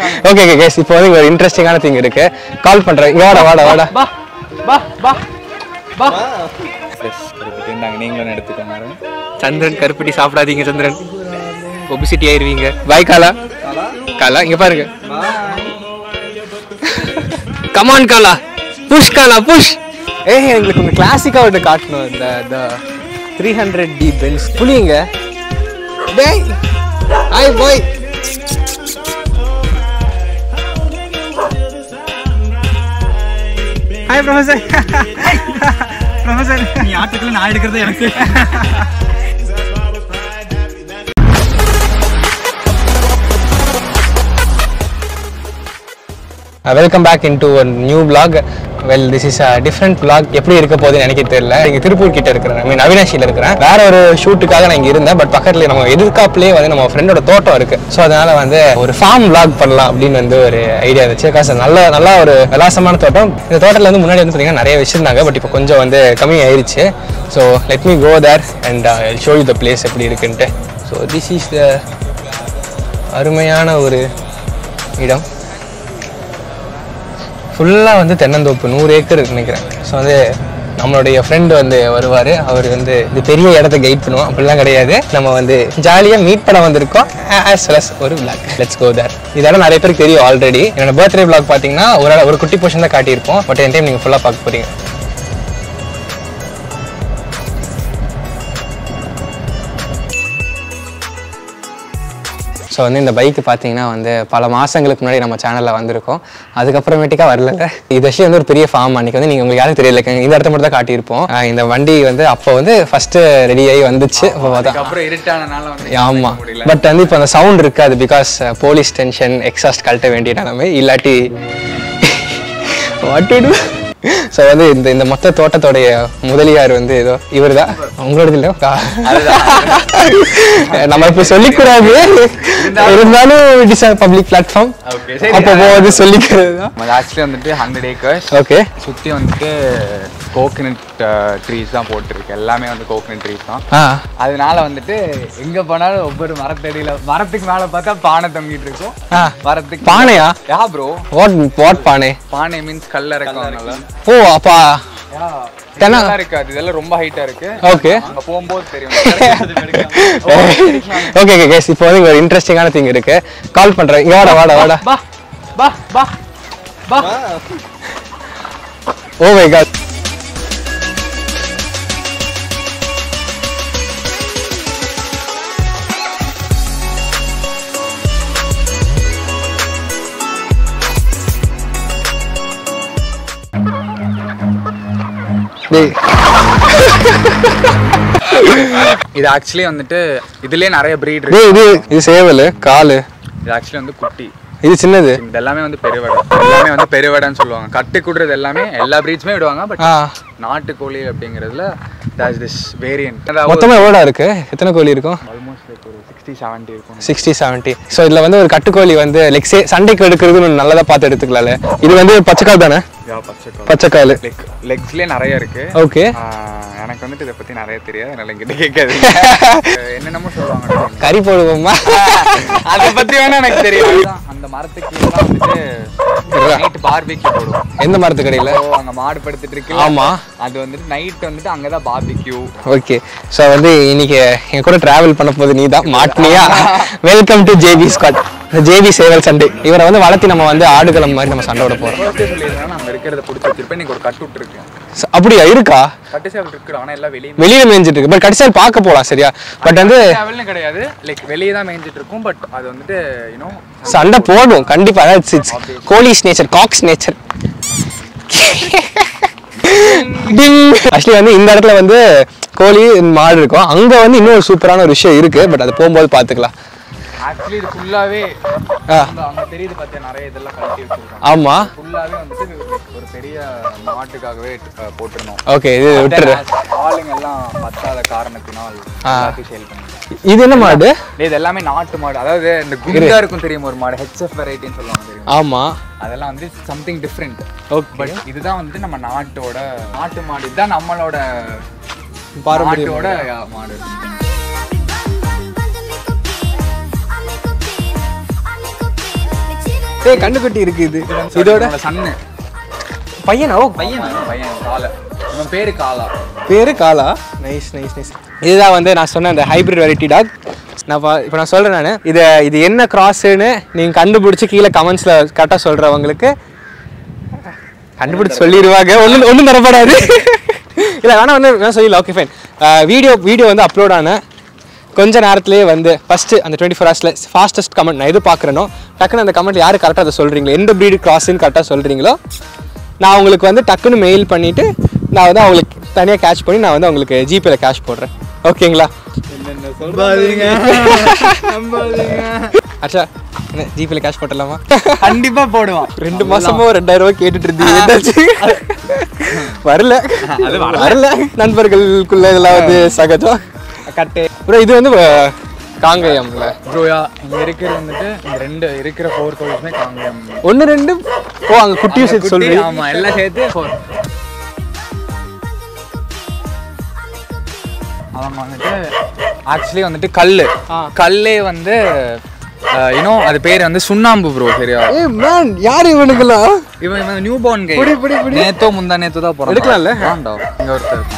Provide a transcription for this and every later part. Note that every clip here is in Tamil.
ஓகே ஓகே கேஸ் இப்போ வந்து ஒரு இன்ட்ரெஸ்டிங்கான திங் இருக்கு கால் பண்றேன் இங்க வாடா வாடா வாடா பா பா பா பா இருந்தாங்க நீங்களும் எடுத்துக்கோங்க சந்திரன் கருப்பட்டி சாப்பிடாதீங்க சந்திரன் ஒபிசிட்டி ஆயிருவீங்க பாய் காலா காலா இங்க பாருங்க come on Kaala push Kaala push ஏய் எங்களுக்கு உங்க கிளாசிக்கா ஒன்று காட்டணும் இந்த இந்த த்ரீ ஹண்ட்ரட் டி பென்ஸ் புளியுங்க டேய் hi bye hi professor professor நீ ஆட்டுக்குள்ள நான் எடுக்கிறது எனக்கு welcome back in to new vlog well this is a different vlog எப்படி இருக்க போகுதுன்னு எனக்கு தெரியல இங்கே திருப்பூர் கிட்ட இருக்கிறேன் ஐ மீன் அவினாஷியில் இருக்கிறேன் வேற ஒரு ஷூட்டுக்காக நான் இங்கே இருந்தேன் பட் பக்கத்துல நம்ம எதிர்காப்புலேயே வந்து நம்ம ஃப்ரெண்டோட தோட்டம் இருக்கு ஸோ அதனால வந்து ஒரு ஃபார்ம் பிளாக் பண்ணலாம் அப்படின்னு வந்து ஒரு ஐடியா இருந்துச்சு காசு நல்ல நல்லா ஒரு விலாசமான தோட்டம் இந்த தோட்டத்தில் வந்து முன்னாடி வந்து பார்த்தீங்கன்னா நிறைய வச்சிருந்தாங்க பட் இப்போ கொஞ்சம் வந்து கம்மி ஆயிருச்சு so let me go there and show you the place எப்படி இருக்குன்ட்டு ஸோ திஸ் இஸ் த அருமையான ஒரு இடம் ஃபுல்லாக வந்து தென்னந்தோப்பு நூறு ஏக்கர் இருக்குன்னு நினைக்கிறேன் ஸோ வந்து நம்மளுடைய ஃப்ரெண்டு வந்து வருவார் அவர் வந்து இது பெரிய இடத்த கைட் பண்ணுவோம் அப்படிலாம் கிடையாது நம்ம வந்து ஜாலியாக மீட் பண்ண வந்திருக்கோம் ஆஸ் வெல் ஒரு பிளாக் லெட்ஸ் கோ தேர் இதெல்லாம் நிறைய பேருக்கு தெரியும் ஆல்ரெடி என்னோட பர்த்டே பிளாக் பார்த்தீங்கன்னா ஒரு ஒரு குட்டி போர்ஷன் தான் காட்டியிருப்போம் பட் என் டைம் நீங்கள் ஃபுல்லாக பார்க்க போறீங்க ஸோ வந்து இந்த பைக்கு பார்த்தீங்கன்னா வந்து பல மாதங்களுக்கு முன்னாடி நம்ம சேனலில் வந்திருக்கோம் அதுக்கப்புறமேட்டிக்கா வரல இது actually வந்து ஒரு பெரிய ஃபார்ம் அன்றைக்கி வந்து நீங்கள் உங்களுக்கு யாரும் தெரியல இந்த இடத்த மட்டும் தான் காட்டியிருப்போம் அஹ் இந்த வண்டி வந்து அப்போ வந்து ஃபஸ்ட்டு ரெடி ஆகி வந்துச்சு அப்போ பார்த்தா அப்புறம் இருட்டானனால வந்து ஆமாம் பட் வந்து இப்போ அந்த சவுண்ட் இருக்காது பிகாஸ் போலீஸ் டென்ஷன் எக்ஸாஸ்ட் கழட்ட வேண்டிய நிலைமை இல்லாட்டி வாட் டு ஸோ வந்து இந்த இந்த மொத்த தோட்டத்தோடைய முதலியார் வந்து ஏதோ இவர் தான் உங்களோடது இல்லை நம்ம இப்போ சொல்லிக்கூடாது இருந்தாலும் it is public platform Okay, சரி. அப்போ வந்து சொல்லிக்கிறது தான் ஆக்சுவலி வந்துட்டு ஹண்ட்ரட் ஏக்கர்ஸ் ஓகே சுற்றி வந்துட்டு கோகனட் ட்ரீஸ் தான் போட்டிருக்கு எல்லாமே வந்து கோகனட் ட்ரீஸ் தான் ஆ அதனால வந்துட்டு எங்க போனாலும் ஒவ்வொரு மரத்தடியில மரத்துக்கு மேல பார்த்தா பானை தொங்கிட்டு இருக்கும் ஆ. மரத்துக்கு பானையா யா ப்ரோ வாட் வாட் பானை பானை மீன்ஸ் கல்ல இறக்குவாங்கல்ல ஓ அப்பா தென்னை- இதெல்லாம் இருக்காது இதெல்லாம் ரொம்ப ஹைட்டா இருக்கு ஓகே அங்க போகும்போது தெரியும் ஓகே ஓகே கேஸ் இப்போ வந்து ஒரு இன்ட்ரெஸ்டிங்கான திங் இருக்கு கால் பண்றேன் இங்க வாடா வாடா வாடா பா பா பா பா ஓ மை காட் டேய் இது ஆக்சுவலி வந்துட்டு இதுலயே நிறைய breed இருக்கு டேய் இது இது சேவல் காலு இது ஆக்சுவலி வந்து குட்டி இது சின்னது இது எல்லாமே வந்து பெருவடை எல்லாமே வந்து பெருவடைன்னு சொல்லுவாங்க கட்டு குடுறது எல்லாமே எல்லா பிரீட்ஸுமே விடுவாங்க பட் ஆ நாட்டுக்கோழி அப்படிங்கிறதுல தாஸ் திஸ் வேரியன்ட் மொத்தமா எவ்வளோ இருக்கு எத்தனை கோழி இருக்கும் ஆல்மோஸ்ட் லைக் ஒரு சிக்ஸ்டி செவன்ட்டி இருக்கும் சிக்ஸ்டி செவன்ட்டி ஸோ இதில் வந்து ஒரு கட்டுக்கோழி வந்து லெக்ஸே சண்டைக்கு எடுக்கிறதுன்னு ஒண்ணு நல்லதா பார்த்து எடுத்துக்கலாம்ல இது வந்து பச்சைக்கால் தானே யா பச்சைக்கால் பச்சைக்கால் லைக் லெக்ஸ்லேயே நிறைய இருக்கு ஓகே ஆஹ் எனக்கு வந்துட்டு இதை பத்தி நிறைய தெரியாது அதனால என்கிட்ட கேட்காதீங்க என்னென்னமோ சொல்லுவாங்க கறி போடுவோமா அதை பத்தி வேணா எனக்கு தெரியும் அந்த மரத்துக்கு கீழே தான் வந்துட்டு நைட் பார்பிக்யூ போடுவோம் எந்த மரத்து கடையில் ஸோ அங்க மாடு படுத்துட்டு இருக்கு ஆமா அது வந்துட்டு நைட் வந்துட்டு அங்கதான் பார்பிக்யூ ஓகே ஸோ வந்து இன்னைக்கு என் கூட டிராவல் பண்ண போது நீ தான் மாட்டினியா welcome to JP Scott JP சேவல் சண்டே இவரை வந்து வளர்த்தி நம்ம வந்து ஆடுகளம் மாதிரி நம்ம சண்டை விட போறோம் ஃபர்ஸ்டே சொல்லியிருந்தா நம்ம இருக்கிறத பிடிச்சி வச்சிருப்பேன் இன்னைக்கு ஒரு கட்டு விட்டுருக்கேன் ச- அப்படியா இருக்கா கட்டு சேவல் இருக்கு ஆனா எல்லாம் வெளியே வெளியில மேய்ஞ்சிட்டு இருக்கு பட் கடைசியால் பார்க்க போலாம் சரியா பட் வந்து சேவல்னு கிடையாது லைக் வெளியே தான் மேய்ஞ்சிட்டு இருக்கும் பட் அது வந்துட்டு யூனோ சண்டை போடும் கண்டிப்பா அதாவது இட்ஸ் கோலிஸ் நேச்சர் காக்ஸ் நேச்சர் ஆக்சுவலி வந்து இந்த இடத்துல வந்து கோழி மாடு இருக்கும் அங்க வந்து இன்னொரு சூப்பரான ஒரு விஷயம் இருக்கு பட் அது போகும்போது பாத்துக்கலாம் ஆக்சுவலி இது ஃபுல்லாவே ஆ. அங்க தெரியுது பார்த்தா நிறைய இதெல்லாம் கழட்டி வச்சிருக்காங்க ஆமா ஃபுல்லாவே வந்துட்டு ஒரு பெரிய மாட்டுக்காகவே அஹ், போட்டிருந்தோம் ஓகே இது விட்டுரு ஆளுங்க எல்லாம் பத்தாத காரணத்தினால் எல்லாத்தையும் சேல் பண்ணிட்டாங்க இது என்ன மாடு இது எல்லாமே நாட்டு மாடு அதாவது இந்த குண்டா இருக்கும் தெரியும் ஒரு மாடு ஹெச்எஃப் வெரைட்டின்னு சொல்லுவாங்க தெரியும் ஆமா அதெல்லாம் வந்து சம்திங் டிஃப்ரெண்ட் ஓகே பட் இதுதான் வந்து நம்ம நாட்டோட நாட்டு மாடு இதுதான் நம்மளோட பாரம்பரிய நாட்டோட யா, மாடு I make a beat, I make a beat, I make a beat. ஏய் கண்ணுக்குட்டி இருக்கு இது இதோட சன்னு பையனா ஓ பையன் பையன் காலை இவன் பேரு காலா பேரு காலா நைஸ் நைஸ் நைஸ் இதுதான் வந்து நான் சொன்ன அந்த ஹைபிரிட் வெரைட்டி டாக் நான் இப்போ நான் சொல்கிறேன் நான் இதை இது என்ன கிராஸ்ன்னு நீங்கள் கண்டுபிடிச்சி கீழே கமெண்ட்ஸில் கரெக்டாக சொல்கிறவங்களுக்கு கண்டுபிடிச்சு சொல்லிடுவாங்க ஒன்றும் ஒன்றும் தரப்படாது இல்லை வேணா வந்து வேணா சொல்லிடலாம் ஓகே ஃபைன் வீடியோ வீடியோ வந்து அப்லோட் ஆன கொஞ்ச நேரத்துலேயே வந்து ஃபஸ்ட்டு அந்த டுவெண்ட்டி ஃபோர் ஹவர்ஸில் ஃபாஸ்டஸ்ட் கமெண்ட் நான் எது பார்க்குறேனோ டக்குன்னு அந்த கமெண்ட் யார் கரெக்டாக அதை சொல்கிறீங்களோ எந்த ப்ரீடு கிராஸ்ன்னு கரெக்டாக சொல்கிறீங்களோ நான் உங்களுக்கு வந்து டக்குன்னு மெயில் பண்ணிவிட்டு நான் வந்து அவங்களுக்கு தனியாக கேஷ் பண்ணி நான் வந்து உங்களுக்கு ஜிபேல கேஷ் போடுறேன் ஓகேங்களா அச்சா என்ன ஜிபேல கேஷ் போட்டுடலாமா கண்டிப்பா போடுவான் ரெண்டு மாசமா ரெண்டாயிரம் ரூபாய் கேட்டுட்டு இருந்தீங்க என்னாச்சு வரல வரல நண்பர்களுக்குள்ள இதெல்லாம் வந்து சகஜம் கட்டு ப்ரோ இது வந்து அஹ், காங்கேயம்ல ப்ரோயா இங்க இருக்கிற வந்துட்டு இந்த ரெண்டு இருக்கிற ஃபோர் கோயிலுமே காங்கேயம் ஒன்று ரெண்டு ஓ அங்கே குட்டியும் சேர்த்து குட்டி, சொல்றீங்க ஆமா எல்லாம் சேர்த்து ஃபோர் அவங்க வந்துட்டு ஆக்சுவலி வந்துட்டு கல்லு கல்லே வந்து இன்னும் அது பேர் வந்து சுண்ணாம்பு ப்ரோ சரியா ஏய் மேன் யார் இவனுங்களாம் இவன் இவன் நியூ பார்ன் கை புடி, புடி, புடி. நேத்தோ முந்தா நேத்தோ தான் பிறந்தான் எடுக்கலாம்ல? ஆண்டா இங்க ஒருத்தர் இருக்கான்.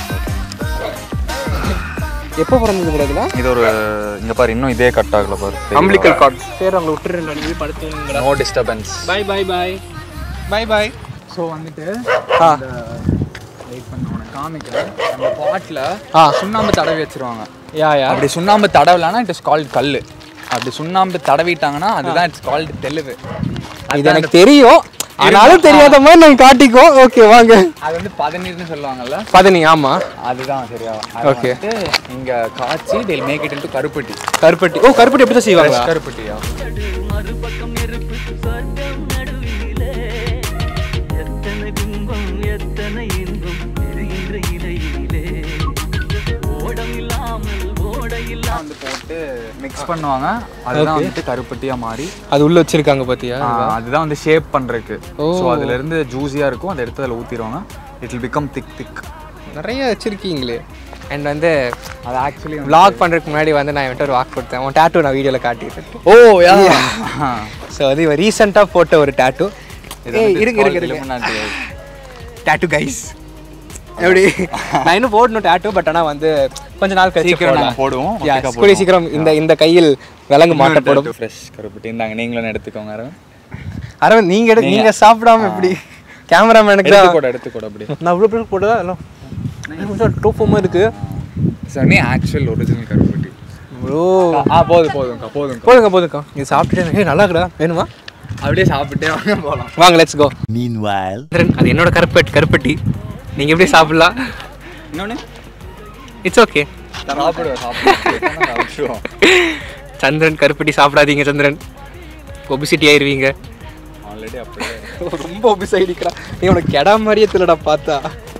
எப்போ பிறந்தது ப்ரோ இதெல்லாம் இது ஒரு இங்க பாரு இன்னும் இதே கட் ஆகல பாரு அம்பிளிக்கல் கார்ட் சரி அவங்களை விட்டுறேன் நான் போய் படுத்துங்க no disturbance bye bye bye bye bye so வந்துட்டு ஆ வெயிட் பண்ண உனக்கு காமிக்கிறேன் அந்த பாட்டில் ஆ. சுண்ணாம்பு தடவி வச்சிருவாங்க யா யா அப்படி சுண்ணாம்பு தடவலனா இட் இஸ் கால்ட் கல்லு அப்படி சுண்ணாம்பு தடவிட்டாங்கன்னா அதுதான் இட்ஸ் கால்டு தெலுவு இது எனக்கு தெரியும் ஆனாலும் தெரியாத மாதிரி நான் காட்டிக்கோ ஓகே வாங்க அது வந்து பதநீர்னு சொல்லுவாங்கல்ல பதனி ஆமா அதுதான் சரியா Okay. ஓகே இங்க காய்ச்சி டெல் மேக் இட் இன்டு கருப்பட்டி கருப்பட்டி ஓ கருப்பட்டி எப்படி தான் செய்வாங்களா கருப்பட்டியா மறுபக்கம் நெருப்பு சொர்க்கம் நடுவிலே எத்தனை பிம்பம் எத்தனை இன்பம் எரிகின்ற இலையிலே ஓடம் இல்லாமல் ஓட இல்லாமல் வந்து போட்டு மிக்ஸ் பண்ணுவாங்க அதுதான் வந்துட்டு கருப்பட்டியா மாறி அது உள்ள வச்சிருக்காங்க பாத்தியா ஆ, அதுதான் வந்து ஷேப் பண்றதுக்கு ஓ. ஸோ அதுல இருந்து ஜூஸியா இருக்கும் அதை எடுத்து அதில் ஊத்திடுவாங்க it will become thick thick நிறைய வச்சிருக்கீங்களே அண்ட் வந்து அது ஆக்சுவலி vlog பண்றதுக்கு முன்னாடி வந்து நான் என்கிட்ட ஒரு வாக் கொடுத்தேன் உன் டேட்டூ நான் வீடியோல காட்டிட்டேன் ஓ யா ஸோ அது இவன் ரீசெண்டாக போட்ட ஒரு டேட்டூ இருக்கு இருக்கு இருக்கு டேட்டூ கைஸ் எப்படி நான் இன்னும் போடணும் டேட்டூ பட் ஆனால் வந்து கொஞ்ச நாள் கழிச்சு சீக்கிரம் போடலாம். நாங்க போடுவோம். Yeah, ஒட்டுக்கா கூடிய சீக்கிரம் இந்த இந்த கையில் விலங்கு மாட்டப்படும் ஃப்ரெஷ் கருப்பட்டி இந்தாங்க நீங்களும் எடுத்துக்கோங்க அரவிந்த். அரவிந்த் நீங்க எடு நீங்க சாப்பிடாம எப்படி கேமராமேனுக்கு எடுத்து தான் கூட எடுத்து கூட அப்படி நான் இவ்வளோ பேர் போட்டதா எல்லாம் டூஃபமாக இருக்கு சரி ஆக்சுவல் ஒரிஜினல் கருப்பட்டி ப்ரோ ஆ போதும் போதும்க்கா போதும்க்கா போதுங்க போதுங்க இது சாப்பிட்டுட்டு ஏய், நல்லா இருக்குடா வேணுமா அப்படியே சாப்பிட்டே வாங்க போகலாம் வாங்க லெட்ஸ் கோ Meanwhile, அது என்னோட கருப்பட்டி கருப்பட்டி நீங்க எப்படி சாப்பிடலாம் இன்னொன்று இட்ஸ் ஓகே சாப்பிடுவோம் சாப்பிடுவோம் சாப்பிடுவோம் சந்திரன் கருப்பட்டி சாப்பிடாதீங்க சந்திரன் ஒபிசிட்டி ஆயிருவீங்க ஆல்ரெடி அப்படியே ரொம்ப ஒபிசைடிக்கிறா நீ உனக்கு கெடா மாதிரியே தெரியலடா பார்த்தா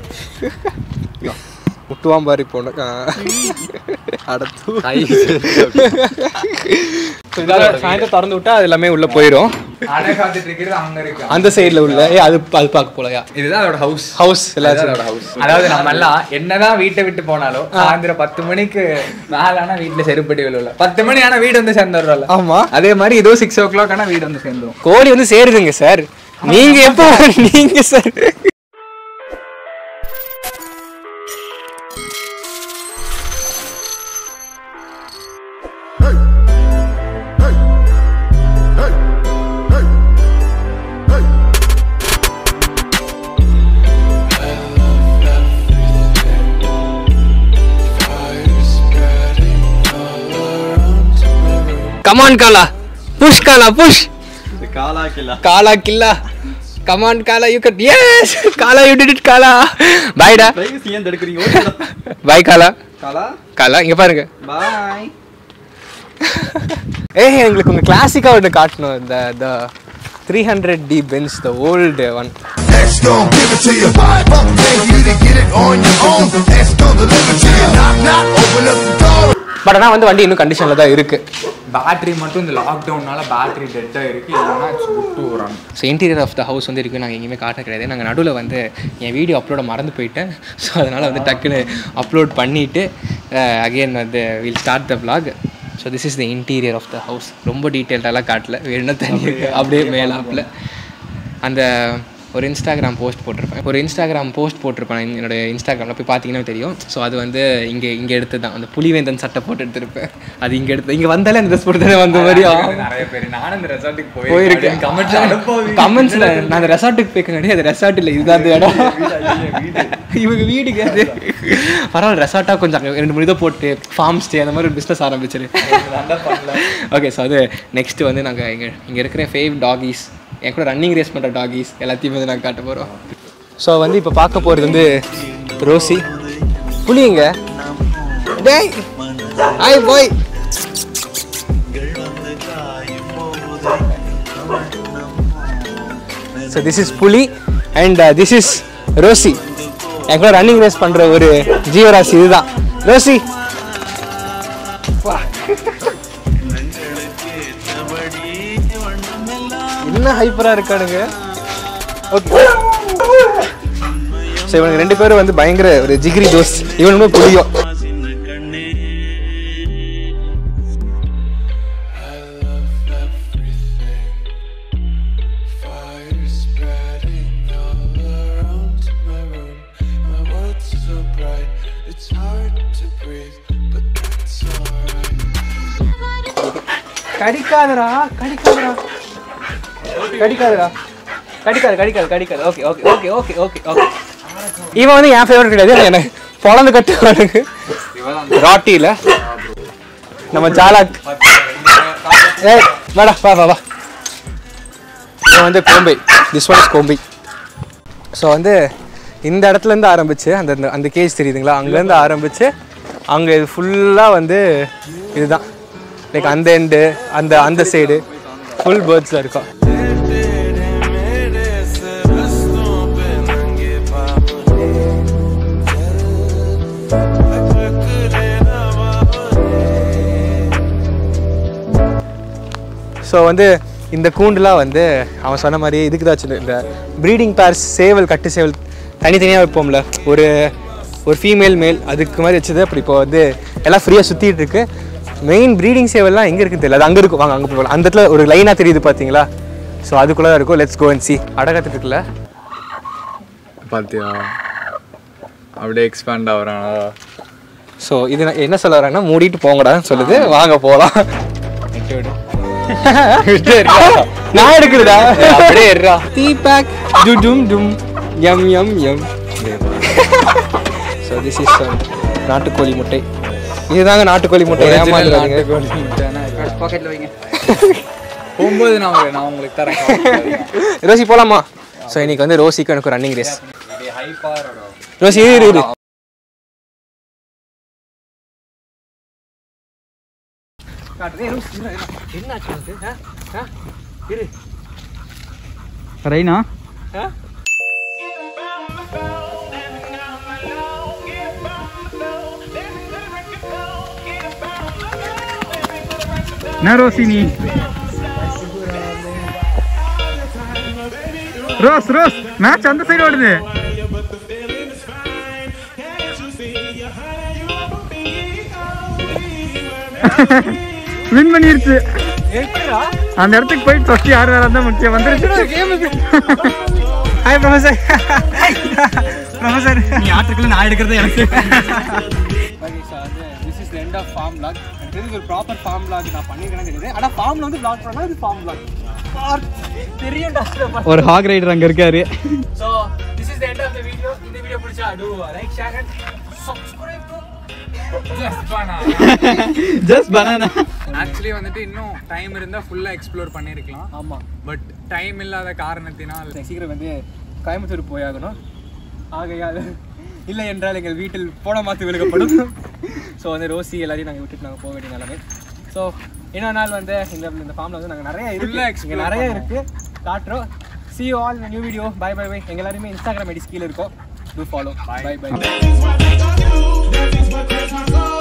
முட்டுவான் பாரு இப்போ உனக்கு. அடத்து கை சாயந்தரம் திறந்து விட்டா அது எல்லாமே உள்ள போயிடும் அடை காத்துட்டு இருக்கிறது அங்க இருக்கு அந்த சைடுல உள்ள ஏ அது அது பார்க்க போலயா இதுதான் அதோட ஹவுஸ் ஹவுஸ் எல்லாச்சும் ஹவுஸ் அதாவது நம்ம எல்லாம் என்னதான் வீட்டை விட்டு போனாலும் சாயந்தரம் பத்து மணிக்கு மேலான வீட்டுல செருப்படி விழுல பத்து மணி ஆனா வீடு வந்து சேர்ந்துடுறோம்ல ஆமா அதே மாதிரி இதோ சிக்ஸ் ஓ கிளாக் ஆனா வீடு வந்து சேர்ந்துரும் கோழி வந்து சேருதுங்க சார் நீங்க எப்போ நீங்க sir come on Kaala push Kaala push Kaala killer come on Kaala you cut yes Kaala you did it Kaala பாய்டா பாய் காலா காலா இங்க பாருங்க ஏய் எங்களுக்கு உங்க கிளாசிக்கா ஒன்று காட்டணும் இந்த the three hundred D Benz the old one X gon' give it to you. Fuck pay you to get it on your own. X gon' deliver to you. Knock, knock, open up the door. But ஆனால் வந்து வண்டி இன்னும் கண்டிஷனில் தான் இருக்கு பேட்டரி மட்டும் இந்த லாக்டவுன்னால பேட்டரி டெட்டா இருக்கு இல்லைன்னா it's good to run so interior of the house வந்து இருக்கு நாங்கள் எங்கேயுமே காட்ட கிடையாது நாங்கள் நடுவில் வந்து என் வீடியோ அப்லோட மறந்து போயிட்டேன் ஸோ அதனால் வந்து டக்குன்னு அப்லோட் பண்ணிவிட்டு அகைன் வந்து will start the vlog so this is the interior of the house ரொம்ப டீட்டெயில்டெல்லாம் காட்டல வேணும்னா தண்ணி அப்படியே மேலாப்பில் அந்த ஒரு இன்ஸ்டாகிராம் போஸ்ட் போட்டிருப்பேன் ஒரு இன்ஸ்டாகிராம் போஸ்ட் போட்டிருப்பேன் என்னோட இன்ஸ்டாகிராமில் போய் பார்த்தீங்கன்னா தெரியும் ஸோ அது வந்து இங்கே இங்கே எடுத்து தான் அந்த புலிவேந்தன் சட்டை போட்டு எடுத்திருப்பேன் அது இங்கே எடுத்து இங்கே வந்தாலே அந்த ட்ரெஸ் போட்டு தானே வந்த மாதிரி ஆகும். நிறைய பேர் நானும் இந்த ரெசார்ட்டுக்கு போயிருக்கேன் கமெண்ட்ஸ் அனுப்புவோம் கமெண்ட்ஸ்ல நான் அந்த ரெசார்ட்டுக்கு போய்க்கங்காடி அது ரெசார்ட் இல்லை இதுதான் அந்த இடம் இவங்க வீடுக்கு அது பரவாயில்ல ரெசார்ட்டாக கொஞ்சம் அங்கே ரெண்டு மூணு இதை போட்டு ஃபார்ம் ஸ்டே அந்த மாதிரி ஒரு பிஸ்னஸ் ஆரம்பிச்சிரு ஓகே ஸோ அது நெக்ஸ்ட் வந்து நாங்கள் இங்கே இங்கே இருக்கிற ஃபேவ் டாகிஸ் என் கூட ரன்னிங் ரேஸ் பண்ணுற டாகிஸ் எல்லாத்தையும் வந்து நாங்கள் காட்ட போகிறோம் ஸோ வந்து இப்போ பார்க்க போகிறது வந்து ரோசி புளியுங்க டேய் hi bye so this is Puli and this is Rosie என் கூட ரன்னிங் ரேஸ் பண்ணுற ஒரு ஜீவராசி இதுதான் ரோசி என்ன ஹைப்பராக இருக்கானுங்க ஓகே ஸோ இவனுக்கு ரெண்டு பேரும் வந்து பயங்கர ஒரு ஜிகிரி தோஸ் இவனுமே புரியும் Fire spreading all around my room. My world's so bright, it's hard to breathe, but that's alright. கடிக்காதடா கடிக்காதடா கடிக்காதடா கடிக்காது கடிக்காது கடிக்காது okay okay okay okay okay okay இவன் வந்து என் ஃபேவரட் கிடையாது எனக்கு பொழந்து கட்டுவானுங்க ராட்டியில் நம்ம ஜாலாக் ஏய் வாடா வா வா வா இவன் வந்து Kombai this one is Kombai so வந்து இந்த இடத்துலேருந்து ஆரம்பிச்சு அந்த அந்த- அந்த கேஜ் தெரியுதுங்களா அங்கேருந்து ஆரம்பிச்சு அங்கே இது ஃபுல்லாக வந்து இதுதான் லைக் அந்த எண்டு அந்த அந்த சைடு ஃபுல் பேர்ட்ஸில் இருக்கும் ஸோ வந்து இந்த கூண்டுலாம் வந்து அவன் சொன்ன மாதிரி இதுக்கு தான் வச்சு இந்த ப்ரீடிங் பேர்ஸ் சேவல் கட்டு சேவல் தனித்தனியாக வைப்போம்ல ஒரு ஒரு ஃபீமேல் மேல் அதுக்கு மாதிரி வச்சது அப்புறம் இப்போ வந்து எல்லாம் ஃப்ரீயாக சுற்றிட்டு இருக்கு மெயின் ப்ரீடிங் சேவல்லாம் எங்கே இருக்குன்னு தெரியல அது அங்கே இருக்கும் வாங்க அங்கே போகலாம் அந்த இடத்துல ஒரு லைனாக தெரியுது பார்த்தீங்களா ஸோ அதுக்குள்ளே தான் இருக்கும் லெட்ஸ் கோ அண்ட் சி அடகத்துட்டு இருக்குல்ல பாத்தியா அப்படியே எக்ஸ்பேண்ட் ஆகுறானா ஸோ இது நான் என்ன சொல்ல வரேன்னா மூடிட்டு போங்கடான்னு சொல்லுது வாங்க போகலாம் நான் எடுக்கிறதா அப்படியே இருடா டீ பேக் டு டும் டும் எம் எம் எம் ஸோ திஸ் இஸ் நாட்டுக்கோழி முட்டை இதுதாங்க நாட்டுக்கோழி முட்டை ஏமாந்துடாதீங்க பாக்கெட்ல வைங்க போகும்போது நான் உங்களுக்கு- நான் உங்களுக்கு தரேன் ரோசி போலாமா ஸோ இன்னைக்கு வந்து ரோசிக்கு எனக்கு running race high power Rosie இரு இரு, இரு ரைனா என்ன ரோசி நீ ரோஸ் ரோஸ் மேட்ச் அந்த சைடு ஓடுது வின் பண்ணிருச்சு அந்த இடத்துக்கு போய் ஃபர்ஸ்ட் யார் வேற தான் முக்கியம் வந்துருச்சு ஹாய் ப்ரொஃபசர் ப்ரொஃபசர் நீ ஆட்டுக்குள்ள நான் எடுக்கிறது எனக்கு okay sir this is end of farm log எனக்கு ஒரு ப்ராப்பர் ஃபார்ம் லாக் நான் பண்ணிருக்கேன்னு தெரியுது ஆனால் ஃபார்ம்ல வந்து லாக் பண்ணா இது ஃபார்ம் லாக் தெரியும் ஒரு ஹாக் ரைடர் அங்க இருக்காரு so this is end of the video இந்த வீடியோ பிடிச்சா do like share and subscribe just banana actually வந்துட்டு இன்னும் டைம் இருந்தா ஃபுல்லா எக்ஸ்ப்ளோர் பண்ணிருக்கலாம் ஆமாம் பட் டைம் இல்லாத காரணத்தினால் சீக்கிரம் வந்து கோயம்புத்தூர் போயாகணும் ஆகையால் இல்லை என்றால் எங்கள் வீட்டில் போன மாற்று விழுகப்படும் ஸோ வந்து ரோசி எல்லாரையும் நாங்கள் விட்டுட்டு நாங்கள் போக வேண்டிய நிலைமை ஸோ இன்னொரு நாள் வந்து இந்த இந்த ஃபார்மில் வந்து நாங்கள் நிறைய Full ஆ இருக்கு explore இங்கே நிறைய இருக்கு காட்டுறோம் see all new video bye bye bye எங்க எல்லாருமே இன்ஸ்டாகிராம் ஐடி கீழே இருக்கும் do follow bye bye That is what they gon' do. That is what they gon' go.